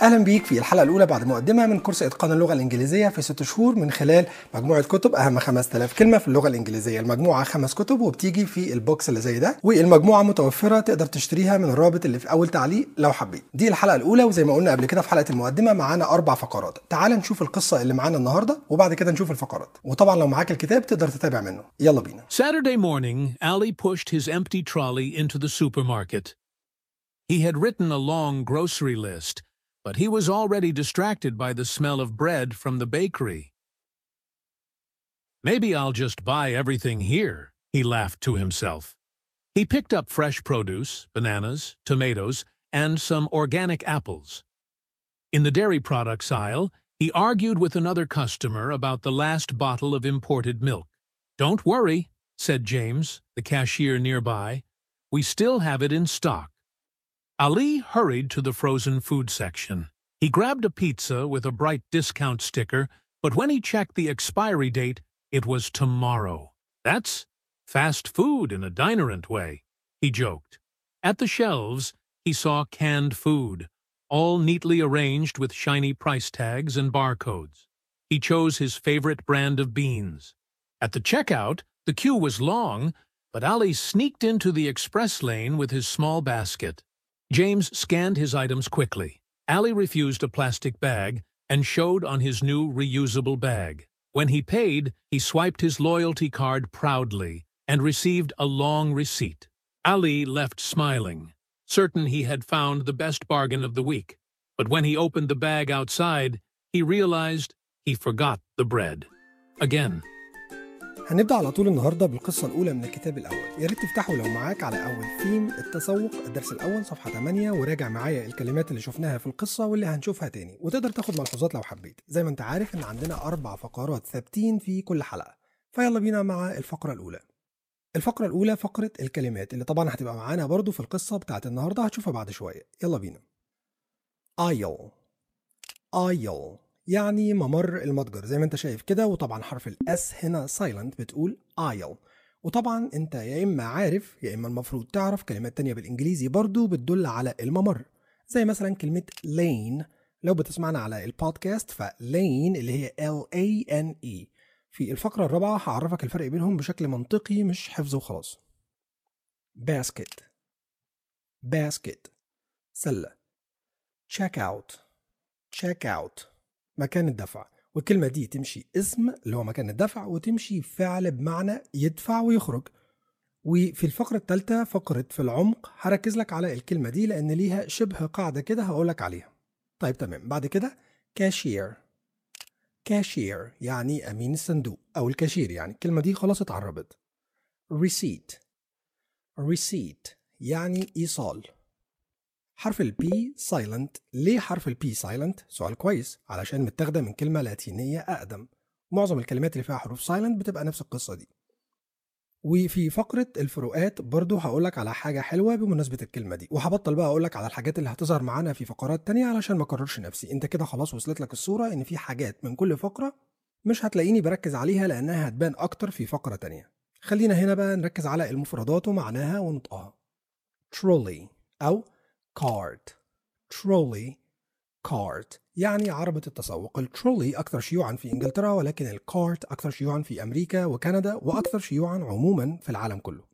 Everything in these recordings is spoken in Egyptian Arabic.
اهلا بيك في الحلقه الاولى بعد مقدمه من كورس اتقان اللغه الانجليزيه في ست شهور من خلال مجموعه كتب اهم 5000 كلمه في اللغه الانجليزيه المجموعه خمس كتب وبتيجي في البوكس اللي زي ده والمجموعه متوفره تقدر تشتريها من الرابط اللي في اول تعليق لو حبيت دي الحلقه الاولى وزي ما قلنا قبل كده في حلقه المقدمه معانا اربع فقرات تعال نشوف القصه اللي معانا النهارده وبعد كده نشوف الفقرات وطبعا لو معاك الكتاب تقدر تتابع منه يلا بينا Saturday morning, Ali pushed his empty trolley into the supermarket. He had written a long grocery list, but he was already distracted by the smell of bread from the bakery. Maybe I'll just buy everything here, he laughed to himself. He picked up fresh produce, bananas, tomatoes, and some organic apples. In the dairy products aisle, he argued with another customer about the last bottle of imported milk. Don't worry, said James, the cashier nearby. We still have it in stock. Ali hurried to the frozen food section. He grabbed a pizza with a bright discount sticker, but when he checked the expiry date, it was tomorrow. That's fast food in a dinerant way, he joked. At the shelves, he saw canned food, all neatly arranged with shiny price tags and barcodes. He chose his favorite brand of beans. At the checkout, the queue was long, but Ali sneaked into the express lane with his small basket. James scanned his items quickly. Ali refused a plastic bag and showed on his new reusable bag. When he paid, he swiped his loyalty card proudly and received a long receipt. Ali left smiling, certain he had found the best bargain of the week. But when he opened the bag outside, he realized he forgot the bread. Again. هنبدا على طول النهارده بالقصه الاولى من الكتاب الاول يا ريت تفتحوا لو معاك على اول ثيم التسوق الدرس الاول صفحه 8 وراجع معايا الكلمات اللي شفناها في القصه واللي هنشوفها تاني وتقدر تاخد ملحوظات لو حبيت زي ما انت عارف ان عندنا اربع فقرات ثابتين في كل حلقه فيلا بينا مع الفقره الاولى الفقره الاولى فقره الكلمات اللي طبعا هتبقى معانا برضو في القصه بتاعت النهارده هتشوفها بعد شويه يلا بينا aisle aisle يعني ممر المتجر زي ما انت شايف كده وطبعا حرف الاس هنا سايلنت بتقول aisle وطبعا انت يا اما عارف يا اما المفروض تعرف كلمات تانية بالانجليزي برضو بتدل على الممر زي مثلا كلمة lane لو بتسمعنا على البودكاست فلين اللي هي L A N E في الفقرة الرابعة هعرفك الفرق بينهم بشكل منطقي مش حفظ وخلاص basket basket سلة check out check out مكان الدفع والكلمة دي تمشي اسم اللي هو مكان الدفع وتمشي فعل بمعنى يدفع ويخرج وفي الفقرة الثالثة فقرة في العمق هركز لك على الكلمة دي لأن ليها شبه قاعدة كده هقولك عليها طيب تمام بعد كده كاشير كاشير يعني أمين الصندوق أو الكاشير يعني الكلمة دي خلاص اتعربت receipt receipt يعني إيصال حرف البي سايلنت ليه حرف البي سايلنت سؤال كويس علشان متاخده من كلمه لاتينيه اقدم معظم الكلمات اللي فيها حروف سايلنت بتبقى نفس القصه دي وفي فقرة الفروقات برضو هقولك على حاجة حلوة بمناسبة الكلمة دي وهبطل بقى أقولك على الحاجات اللي هتظهر معانا في فقرات تانية علشان ما أكررش نفسي أنت كده خلاص وصلت لك الصورة إن في حاجات من كل فقرة مش هتلاقيني بركز عليها لأنها هتبان أكتر في فقرة تانية خلينا هنا بقى نركز على المفردات ومعناها ونطقها trolley أو cart trolley cart يعني عربة التسوق الترولي أكثر شيوعا في إنجلترا ولكن الكارت أكثر شيوعا في أمريكا وكندا وأكثر شيوعا عموما في العالم كله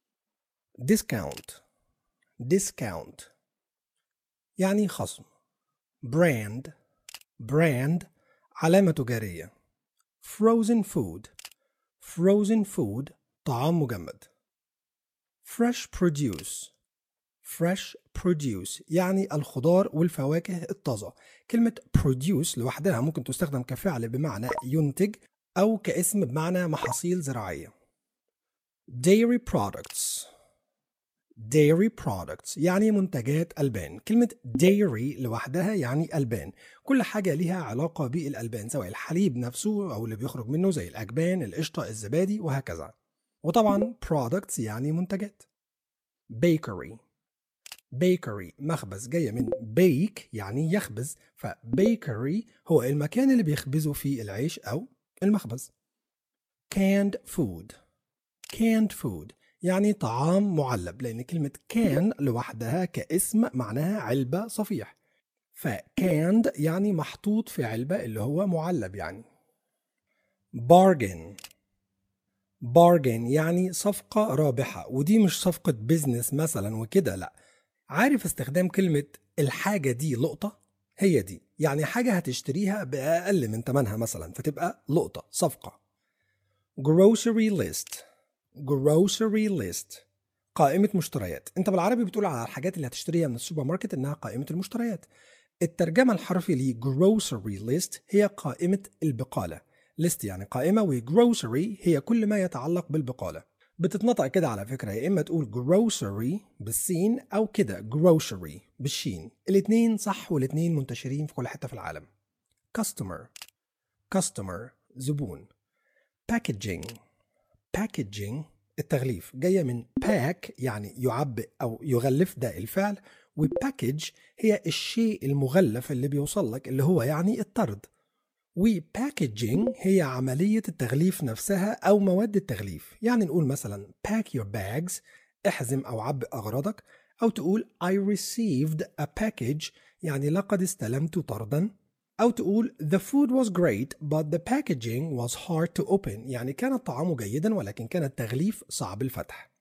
discount discount يعني خصم brand brand علامة تجارية frozen food frozen food طعام مجمد fresh produce fresh produce يعني الخضار والفواكه الطازة كلمة produce لوحدها ممكن تستخدم كفعل بمعنى ينتج أو كاسم بمعنى محاصيل زراعية dairy products dairy products يعني منتجات ألبان كلمة dairy لوحدها يعني ألبان كل حاجة ليها علاقة بالألبان سواء الحليب نفسه أو اللي بيخرج منه زي الأجبان القشطة الزبادي وهكذا وطبعا products يعني منتجات bakery bakery مخبز جاية من bake يعني يخبز فبيكري هو المكان اللي بيخبزوا فيه العيش أو المخبز canned food canned food يعني طعام معلب لأن كلمة can لوحدها كاسم معناها علبة صفيح فكاند يعني محطوط في علبة اللي هو معلب يعني bargain bargain يعني صفقة رابحة ودي مش صفقة بيزنس مثلا وكده لا عارف استخدام كلمة الحاجة دي لقطة هي دي يعني حاجة هتشتريها بأقل من تمنها مثلا فتبقى لقطة صفقة grocery list grocery list قائمة مشتريات انت بالعربي بتقول على الحاجات اللي هتشتريها من السوبر ماركت انها قائمة المشتريات الترجمة الحرفي ل grocery list هي قائمة البقالة list يعني قائمة و grocery هي كل ما يتعلق بالبقالة بتتنطق كده على فكرة يا إما تقول grocery بالسين أو كده grocery بالشين الاتنين صح والاتنين منتشرين في كل حتة في العالم customer customer زبون packaging packaging التغليف جاية من pack يعني يعبئ أو يغلف ده الفعل وباكج هي الشيء المغلف اللي بيوصل لك اللي هو يعني الطرد وباكجينج هي عملية التغليف نفسها أو مواد التغليف يعني نقول مثلا pack your bags احزم أو عبئ أغراضك أو تقول I received a package يعني لقد استلمت طردا أو تقول the food was great but the packaging was hard to open يعني كان الطعام جيدا ولكن كان التغليف صعب الفتح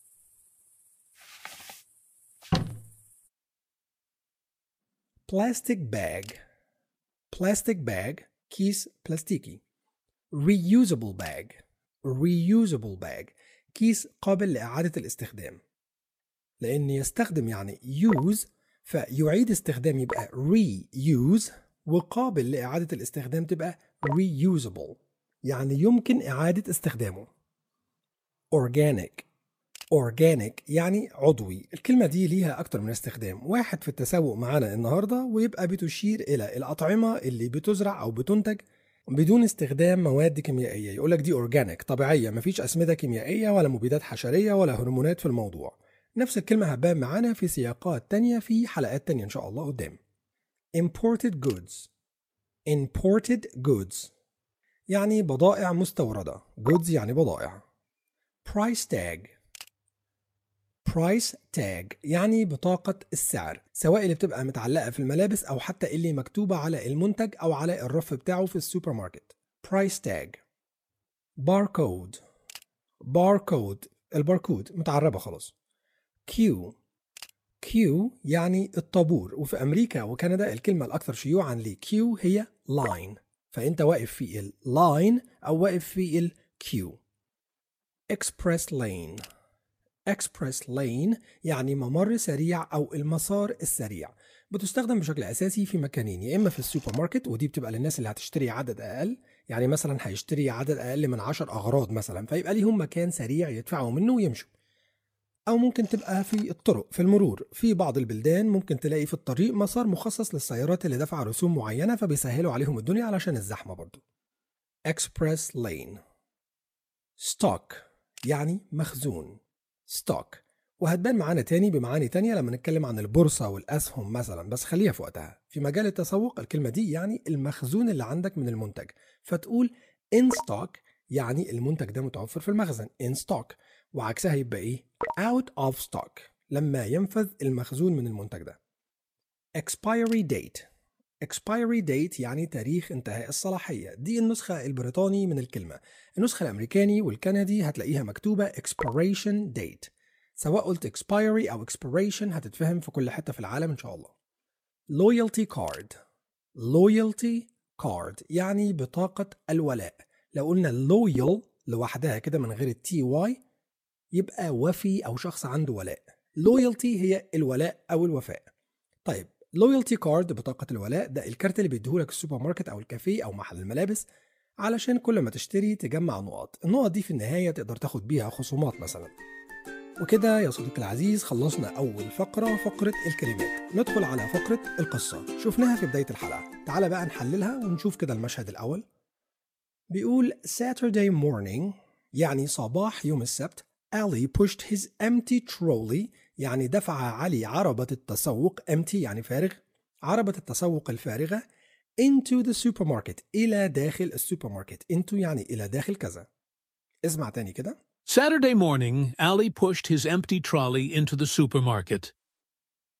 plastic bag plastic bag كيس بلاستيكي reusable bag reusable bag كيس قابل لإعادة الاستخدام لأن يستخدم يعني use فيعيد استخدام يبقى reuse وقابل لإعادة الاستخدام تبقى reusable يعني يمكن إعادة استخدامه organic organic يعني عضوي الكلمة دي ليها أكتر من استخدام واحد في التسوق معانا النهاردة ويبقى بتشير إلى الأطعمة اللي بتزرع أو بتنتج بدون استخدام مواد كيميائية يقولك دي أورجانيك طبيعية مفيش أسمدة كيميائية ولا مبيدات حشرية ولا هرمونات في الموضوع نفس الكلمة هتبان معانا في سياقات تانية في حلقات تانية إن شاء الله قدام imported goods imported goods يعني بضائع مستوردة goods يعني بضائع price tag برايس تاج يعني بطاقة السعر سواء اللي بتبقى متعلقة في الملابس أو حتى اللي مكتوبة على المنتج أو على الرف بتاعه في السوبر ماركت برايس تاج باركود باركود الباركود متعربة خلاص كيو كيو يعني الطابور وفي أمريكا وكندا الكلمة الأكثر شيوعا لكيو هي لاين فأنت واقف في اللاين أو واقف في الكيو اكسبرس لين اكسبرس لين يعني ممر سريع او المسار السريع بتستخدم بشكل اساسي في مكانين يا اما في السوبر ماركت ودي بتبقى للناس اللي هتشتري عدد اقل يعني مثلا هيشتري عدد اقل من 10 اغراض مثلا فيبقى ليهم مكان سريع يدفعوا منه ويمشوا او ممكن تبقى في الطرق في المرور في بعض البلدان ممكن تلاقي في الطريق مسار مخصص للسيارات اللي دفع رسوم معينه فبيسهلوا عليهم الدنيا علشان الزحمه برضو اكسبرس لين ستوك يعني مخزون ستوك وهتبان معانا تاني بمعاني تانية لما نتكلم عن البورصة والأسهم مثلا بس خليها في وقتها في مجال التسوق الكلمة دي يعني المخزون اللي عندك من المنتج فتقول in stock يعني المنتج ده متوفر في المخزن in stock وعكسها يبقى ايه out of stock لما ينفذ المخزون من المنتج ده expiry date expiry date يعني تاريخ انتهاء الصلاحية دي النسخة البريطاني من الكلمة النسخة الأمريكاني والكندي هتلاقيها مكتوبة expiration date سواء قلت expiry أو expiration هتتفهم في كل حتة في العالم إن شاء الله loyalty card loyalty card يعني بطاقة الولاء لو قلنا loyal لوحدها كده من غير التي واي يبقى وفي أو شخص عنده ولاء loyalty هي الولاء أو الوفاء طيب لويالتي كارد بطاقة الولاء ده الكارت اللي بيديهولك السوبر ماركت أو الكافيه أو محل الملابس علشان كل ما تشتري تجمع نقط النقط دي في النهاية تقدر تاخد بيها خصومات مثلا وكده يا صديقي العزيز خلصنا أول فقرة فقرة الكلمات ندخل على فقرة القصة شفناها في بداية الحلقة تعال بقى نحللها ونشوف كده المشهد الأول بيقول Saturday morning يعني صباح يوم السبت Ali pushed his empty trolley يعني دفع علي عربة التسوق empty يعني فارغ عربة التسوق الفارغة into the supermarket إلى داخل السوبر ماركت into يعني إلى داخل كذا اسمع تاني كده Saturday morning, Ali pushed his empty trolley into the supermarket.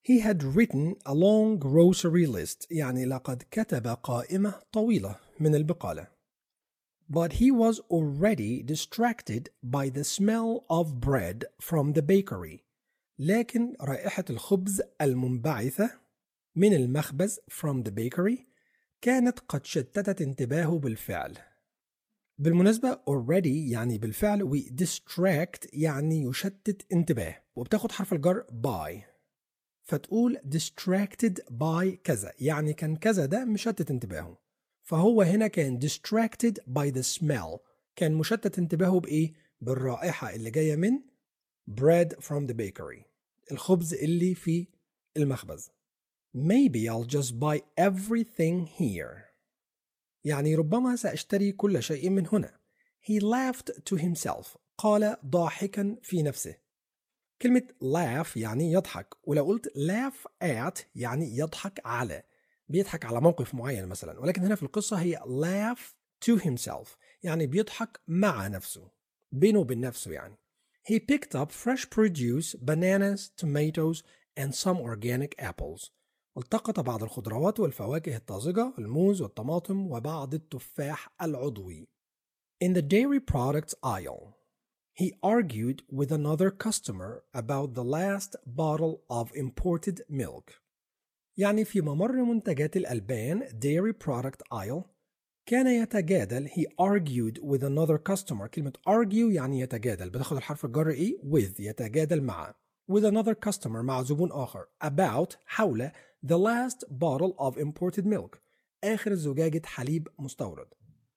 He had written a long grocery list يعني لقد كتب قائمة طويلة من البقالة. But he was already distracted by the smell of bread from the bakery. لكن رائحة الخبز المنبعثة من المخبز from the bakery كانت قد شتتت انتباهه بالفعل. بالمناسبة already يعني بالفعل و distract يعني يشتت انتباه وبتاخد حرف الجر by فتقول distracted by كذا يعني كان كذا ده مشتت انتباهه فهو هنا كان distracted by the smell كان مشتت انتباهه بإيه؟ بالرائحة اللي جاية من bread from the bakery الخبز اللي في المخبز Maybe I'll just buy everything here يعني ربما سأشتري كل شيء من هنا He laughed to himself قال ضاحكا في نفسه كلمة laugh يعني يضحك ولو قلت laugh at يعني يضحك على بيضحك على موقف معين مثلا ولكن هنا في القصة هي laugh to himself يعني بيضحك مع نفسه بينه وبين نفسه يعني He picked up fresh produce, bananas, tomatoes, and some organic apples. التقط بعض الخضروات والفواكه الطازجة الموز والطماطم وبعض التفاح العضوي. In the dairy products aisle, he argued with another customer about the last bottle of imported milk. يعني في ممر منتجات الألبان dairy product aisle كان يتجادل he argued with another customer كلمة argue يعني يتجادل بتاخد الحرف الجر ايه with يتجادل مع with another customer مع زبون آخر about حول the last bottle of imported milk آخر زجاجة حليب مستورد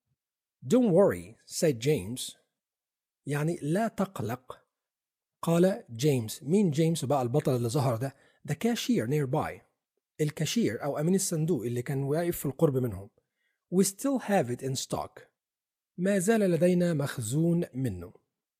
Don't worry said James يعني لا تقلق قال جيمس مين جيمس بقى البطل اللي ظهر ده the cashier nearby الكاشير أو أمين الصندوق اللي كان واقف في القرب منهم We still have it in stock ما زال لدينا مخزون منه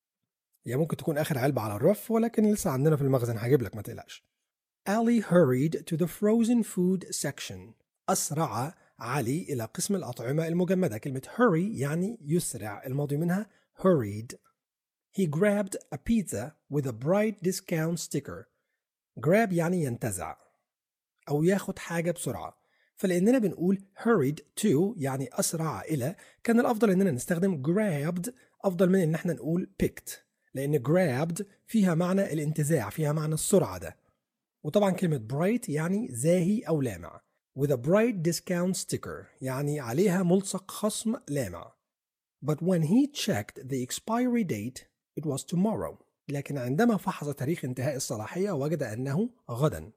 هي ممكن تكون آخر علبة على الرف ولكن لسه عندنا في المخزن هجيب لك ما تقلقش Ali hurried to the frozen food section أسرع علي إلى قسم الأطعمة المجمدة كلمة hurry يعني يسرع الماضي منها hurried He grabbed a pizza with a bright discount sticker grab يعني ينتزع أو ياخد حاجة بسرعة فلأننا بنقول hurried to يعني أسرع إلى كان الأفضل إننا نستخدم grabbed أفضل من إن احنا نقول picked لأن grabbed فيها معنى الانتزاع فيها معنى السرعة ده وطبعا كلمة bright يعني زاهي أو لامع with a bright discount sticker يعني عليها ملصق خصم لامع but when he checked the expiry date it was tomorrow لكن عندما فحص تاريخ انتهاء الصلاحية وجد أنه غدا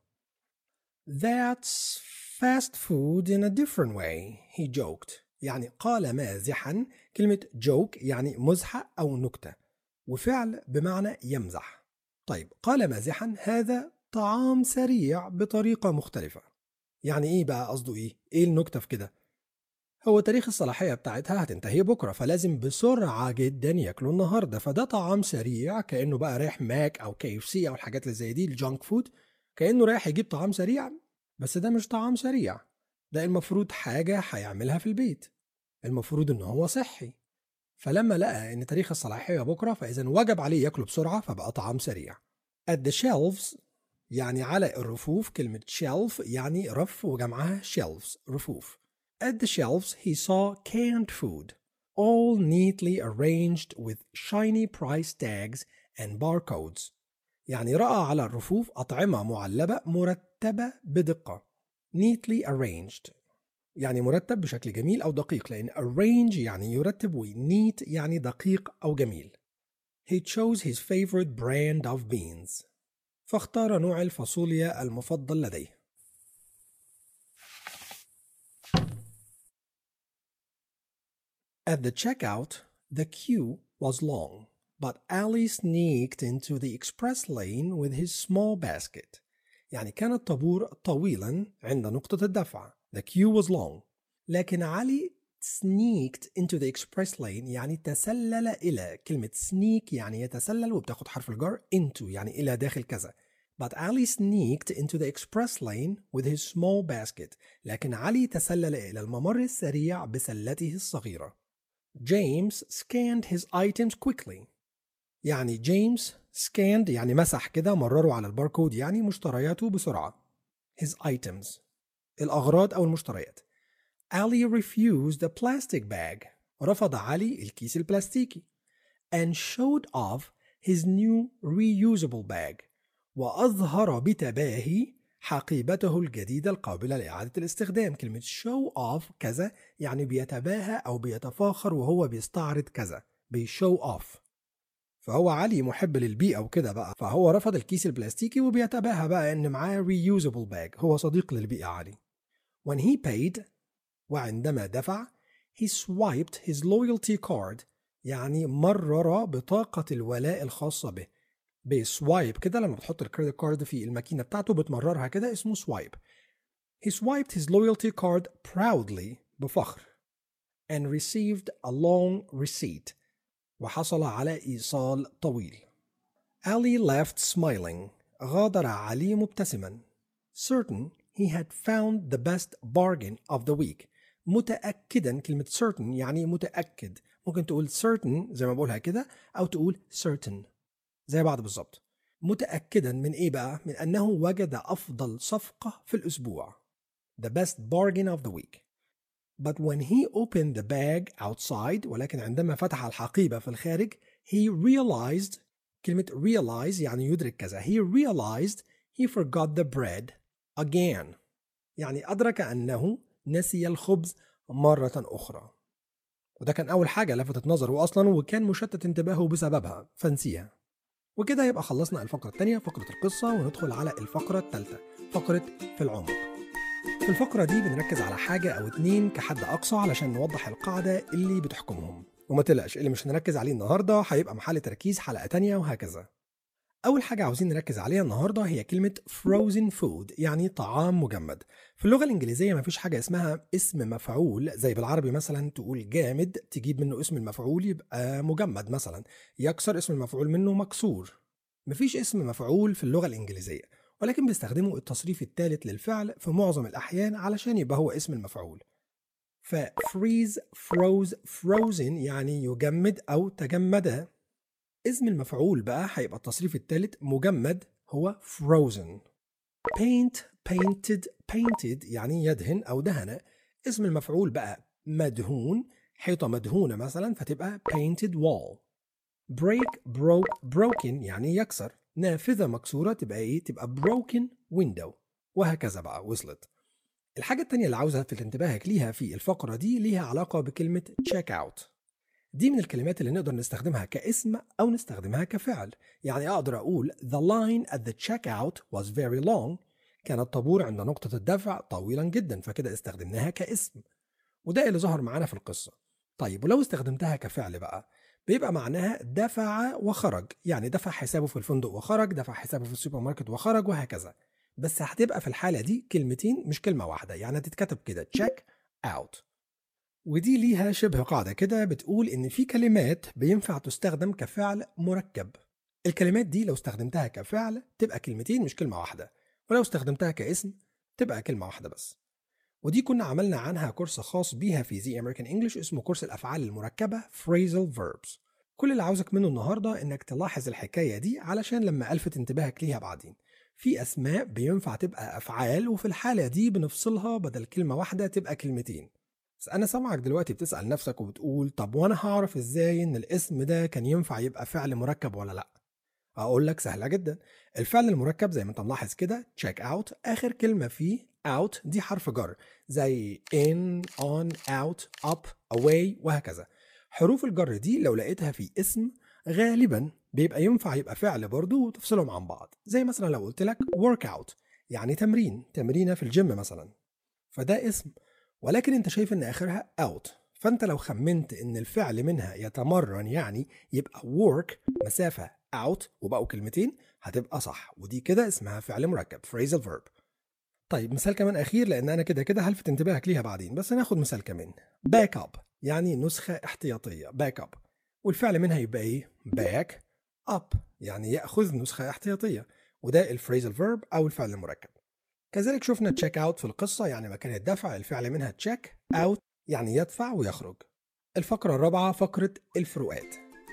That's fast food in a different way he joked يعني قال مازحا كلمة joke يعني مزحة أو نكتة وفعل بمعنى يمزح طيب قال مازحا هذا طعام سريع بطريقة مختلفة يعني ايه بقى قصده ايه؟ ايه النكتة في كده؟ هو تاريخ الصلاحية بتاعتها هتنتهي بكرة فلازم بسرعة جدا ياكلوا النهاردة فده طعام سريع كأنه بقى رايح ماك أو كي اف سي أو الحاجات اللي زي دي الجانك فود كأنه رايح يجيب طعام سريع بس ده مش طعام سريع ده المفروض حاجة هيعملها في البيت المفروض إن هو صحي فلما لقى إن تاريخ الصلاحية بكرة فإذا وجب عليه ياكله بسرعة فبقى طعام سريع at the shelves يعني على الرفوف كلمة shelf يعني رف وجمعها shelves رفوف At the shelves he saw canned food all neatly arranged with shiny price tags and barcodes يعني رأى على الرفوف أطعمة معلبة مرتبة بدقة neatly arranged يعني مرتب بشكل جميل أو دقيق لأن arrange يعني يرتب و neat يعني دقيق أو جميل He chose his favorite brand of beans فاختار نوع الفاصوليا المفضل لديه At the checkout, the queue was long, but Ali sneaked into the express lane with his small basket. يعني كان الطابور طويلا عند نقطة الدفع. The queue was long. لكن علي sneaked into the express lane يعني تسلل إلى كلمة sneak يعني يتسلل وبتاخد حرف الجر into يعني إلى داخل كذا. But Ali sneaked into the express lane with his small basket. لكن علي تسلل إلى الممر السريع بسلته الصغيرة. James scanned his items quickly. يعني جيمس scanned يعني مسح كده مرره على الباركود يعني مشترياته بسرعة. his items الأغراض أو المشتريات Ali refused a plastic bag رفض علي الكيس البلاستيكي and showed off his new reusable bag وأظهر بتباهي حقيبته الجديدة القابلة لإعادة الاستخدام كلمة show off كذا يعني بيتباهى أو بيتفاخر وهو بيستعرض كذا بيشو off فهو علي محب للبيئة وكده بقى فهو رفض الكيس البلاستيكي وبيتباهى بقى إن معاه reusable bag هو صديق للبيئة علي when he paid وعندما دفع he swiped his loyalty card يعني مرر بطاقة الولاء الخاصة به بسوايب كده لما بتحط الكريدت كارد في الماكينة بتاعته بتمررها كده اسمه سوايب he swiped his loyalty card proudly بفخر and received a long receipt وحصل على إيصال طويل Ali left smiling غادر علي مبتسما certain he had found the best bargain of the week متأكدا كلمة certain يعني متأكد ممكن تقول certain زي ما بقولها كده أو تقول certain زي بعض بالظبط متأكدا من إيه بقى؟ من أنه وجد أفضل صفقة في الأسبوع the best bargain of the week but when he opened the bag outside ولكن عندما فتح الحقيبة في الخارج he realized كلمة realize يعني يدرك كذا he realized he forgot the bread again يعني أدرك أنه نسي الخبز مرة أخرى وده كان أول حاجة لفتت نظره أصلا وكان مشتت انتباهه بسببها فنسيها وكده يبقى خلصنا الفقرة الثانية فقرة القصة وندخل على الفقرة الثالثة فقرة في العمق في الفقرة دي بنركز على حاجة أو اتنين كحد أقصى علشان نوضح القاعدة اللي بتحكمهم وما تقلقش اللي مش هنركز عليه النهاردة هيبقى محل تركيز حلقة تانية وهكذا أول حاجة عاوزين نركز عليها النهاردة هي كلمة frozen food يعني طعام مجمد في اللغة الإنجليزية مفيش حاجة اسمها اسم مفعول زي بالعربي مثلا تقول جامد تجيب منه اسم المفعول يبقى مجمد مثلا يكسر اسم المفعول منه مكسور مفيش اسم مفعول في اللغة الإنجليزية ولكن بيستخدموا التصريف الثالث للفعل في معظم الأحيان علشان يبقى هو اسم المفعول ففريز فروز فروزن يعني يجمد أو تجمد اسم المفعول بقى هيبقى التصريف الثالث مجمد هو frozen paint painted painted يعني يدهن أو دهن اسم المفعول بقى مدهون حيطة مدهونة مثلا فتبقى painted wall break broke broken يعني يكسر نافذة مكسورة تبقى ايه تبقى broken window وهكذا بقى وصلت الحاجة التانية اللي عاوزة الفت انتباهك ليها في الفقرة دي ليها علاقة بكلمة check out دي من الكلمات اللي نقدر نستخدمها كاسم أو نستخدمها كفعل يعني أقدر أقول The line at the checkout was very long كان الطابور عند نقطة الدفع طويلا جدا فكده استخدمناها كاسم وده اللي ظهر معانا في القصة طيب ولو استخدمتها كفعل بقى بيبقى معناها دفع وخرج يعني دفع حسابه في الفندق وخرج دفع حسابه في السوبر ماركت وخرج وهكذا بس هتبقى في الحالة دي كلمتين مش كلمة واحدة يعني هتتكتب كده check out ودي ليها شبه قاعدة كده بتقول إن في كلمات بينفع تستخدم كفعل مركب الكلمات دي لو استخدمتها كفعل تبقى كلمتين مش كلمة واحدة ولو استخدمتها كاسم تبقى كلمة واحدة بس ودي كنا عملنا عنها كورس خاص بيها في زي American English اسمه كورس الأفعال المركبة Phrasal Verbs كل اللي عاوزك منه النهاردة إنك تلاحظ الحكاية دي علشان لما ألفت انتباهك ليها بعدين في أسماء بينفع تبقى أفعال وفي الحالة دي بنفصلها بدل كلمة واحدة تبقى كلمتين بس أنا سامعك دلوقتي بتسأل نفسك وبتقول طب وأنا هعرف إزاي إن الاسم ده كان ينفع يبقى فعل مركب ولا لأ؟ أقول لك سهلة جدا الفعل المركب زي ما أنت ملاحظ كده check out آخر كلمة فيه out دي حرف جر زي in on out up away وهكذا حروف الجر دي لو لقيتها في اسم غالبا بيبقى ينفع يبقى فعل برضه وتفصلهم عن بعض زي مثلا لو قلت لك workout يعني تمرين تمرينة في الجيم مثلا فده اسم ولكن انت شايف ان اخرها out فانت لو خمنت ان الفعل منها يتمرن يعني يبقى work مسافة out وبقوا كلمتين هتبقى صح ودي كده اسمها فعل مركب phrasal verb طيب مثال كمان اخير لان انا كده كده هلفت انتباهك ليها بعدين بس ناخد مثال كمان back up يعني نسخة احتياطية back up والفعل منها يبقى ايه back up يعني يأخذ نسخة احتياطية وده الفريزال فيرب او الفعل المركب كذلك شفنا تشيك اوت في القصة يعني مكان الدفع الفعل منها تشيك اوت يعني يدفع ويخرج الفقرة الرابعة فقرة الفروقات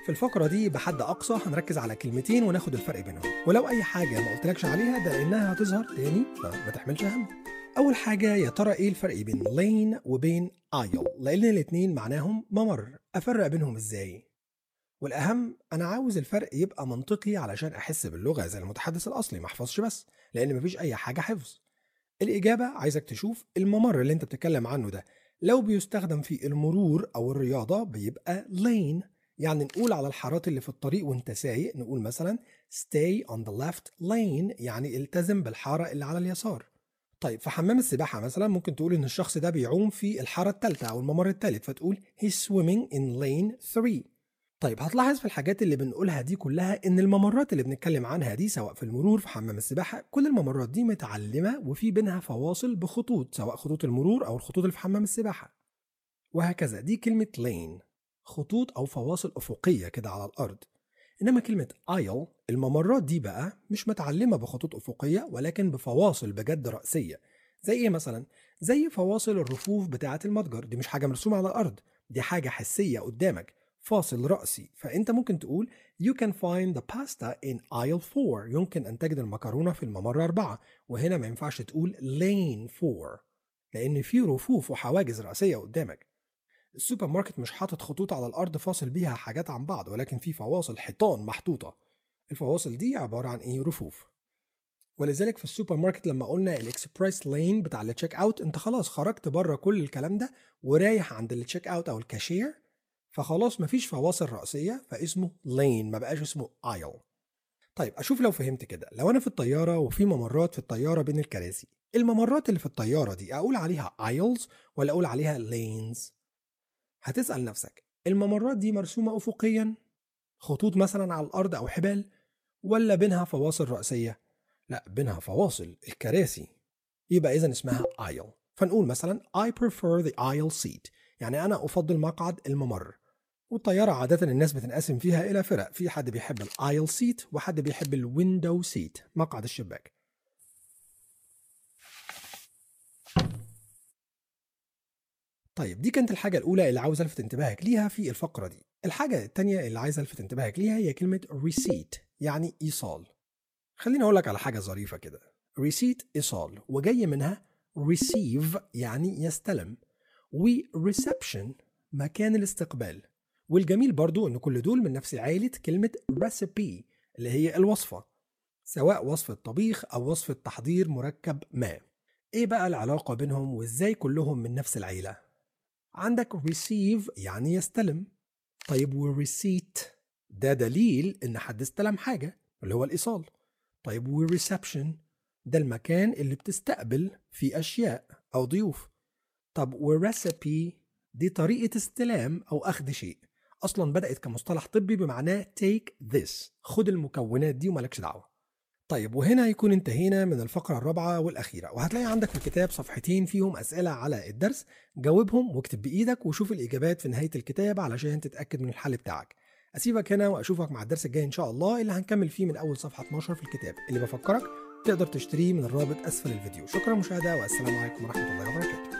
في الفقرة دي بحد أقصى هنركز على كلمتين وناخد الفرق بينهم ولو أي حاجة ما قلتلكش عليها ده لأنها هتظهر تاني فما تحملش هم أول حاجة يا ترى إيه الفرق بين lane وبين aisle لأن الاتنين معناهم ممر أفرق بينهم إزاي؟ والأهم أنا عاوز الفرق يبقى منطقي علشان أحس باللغة زي المتحدث الأصلي ما أحفظش بس لأن مفيش أي حاجة حفظ الإجابة عايزك تشوف الممر اللي أنت بتتكلم عنه ده لو بيستخدم في المرور أو الرياضة بيبقى lane يعني نقول على الحارات اللي في الطريق وانت سايق نقول مثلا stay on the left lane يعني التزم بالحارة اللي على اليسار طيب في حمام السباحة مثلا ممكن تقول إن الشخص ده بيعوم في الحارة الثالثة أو الممر الثالث فتقول he's swimming in lane 3 طيب هتلاحظ في الحاجات اللي بنقولها دي كلها ان الممرات اللي بنتكلم عنها دي سواء في المرور في حمام السباحه كل الممرات دي متعلمه وفي بينها فواصل بخطوط سواء خطوط المرور او الخطوط اللي في حمام السباحه وهكذا دي كلمه لين خطوط او فواصل افقيه كده على الارض انما كلمه ايل الممرات دي بقى مش متعلمه بخطوط افقيه ولكن بفواصل بجد راسيه زي ايه مثلا زي فواصل الرفوف بتاعه المتجر دي مش حاجه مرسومه على الارض دي حاجه حسيه قدامك فاصل رأسي فأنت ممكن تقول You can find the pasta in aisle 4 يمكن أن تجد المكرونة في الممر أربعة وهنا ما ينفعش تقول lane 4 لأن في رفوف وحواجز رأسية قدامك السوبر ماركت مش حاطط خطوط على الأرض فاصل بيها حاجات عن بعض ولكن في فواصل حيطان محطوطة الفواصل دي عبارة عن إيه رفوف ولذلك في السوبر ماركت لما قلنا الاكسبريس لين بتاع التشيك اوت انت خلاص خرجت بره كل الكلام ده ورايح عند التشيك اوت او الكاشير فخلاص مفيش فواصل رأسية فاسمه لين ما بقاش اسمه aisle طيب أشوف لو فهمت كده لو أنا في الطيارة وفي ممرات في الطيارة بين الكراسي الممرات اللي في الطيارة دي أقول عليها aisles ولا أقول عليها lanes هتسأل نفسك الممرات دي مرسومة أفقيا خطوط مثلا على الأرض أو حبال ولا بينها فواصل رأسية لا بينها فواصل الكراسي يبقى إذا اسمها aisle فنقول مثلا I prefer the aisle seat يعني أنا أفضل مقعد الممر والطيارة عادة الناس بتنقسم فيها إلى فرق في حد بيحب الايل سيت وحد بيحب الويندو سيت مقعد الشباك طيب دي كانت الحاجة الأولى اللي عاوز ألفت انتباهك ليها في الفقرة دي الحاجة التانية اللي عايز ألفت انتباهك ليها هي كلمة receipt يعني إيصال خليني أقول لك على حاجة ظريفة كده receipt إيصال وجاي منها receive يعني يستلم و reception مكان الاستقبال والجميل برضو ان كل دول من نفس عائلة كلمة recipe اللي هي الوصفة سواء وصفة طبيخ أو وصفة تحضير مركب ما إيه بقى العلاقة بينهم وإزاي كلهم من نفس العيلة؟ عندك receive يعني يستلم طيب و receipt ده دليل إن حد استلم حاجة اللي هو الإيصال طيب و reception ده المكان اللي بتستقبل فيه أشياء أو ضيوف طب و recipe دي طريقة استلام أو أخذ شيء اصلا بدات كمصطلح طبي بمعناه take this خد المكونات دي ومالكش دعوه طيب وهنا يكون انتهينا من الفقرة الرابعة والأخيرة وهتلاقي عندك في الكتاب صفحتين فيهم أسئلة على الدرس جاوبهم واكتب بإيدك وشوف الإجابات في نهاية الكتاب علشان تتأكد من الحل بتاعك أسيبك هنا وأشوفك مع الدرس الجاي إن شاء الله اللي هنكمل فيه من أول صفحة 12 في الكتاب اللي بفكرك تقدر تشتريه من الرابط أسفل الفيديو شكرا مشاهدة والسلام عليكم ورحمة الله وبركاته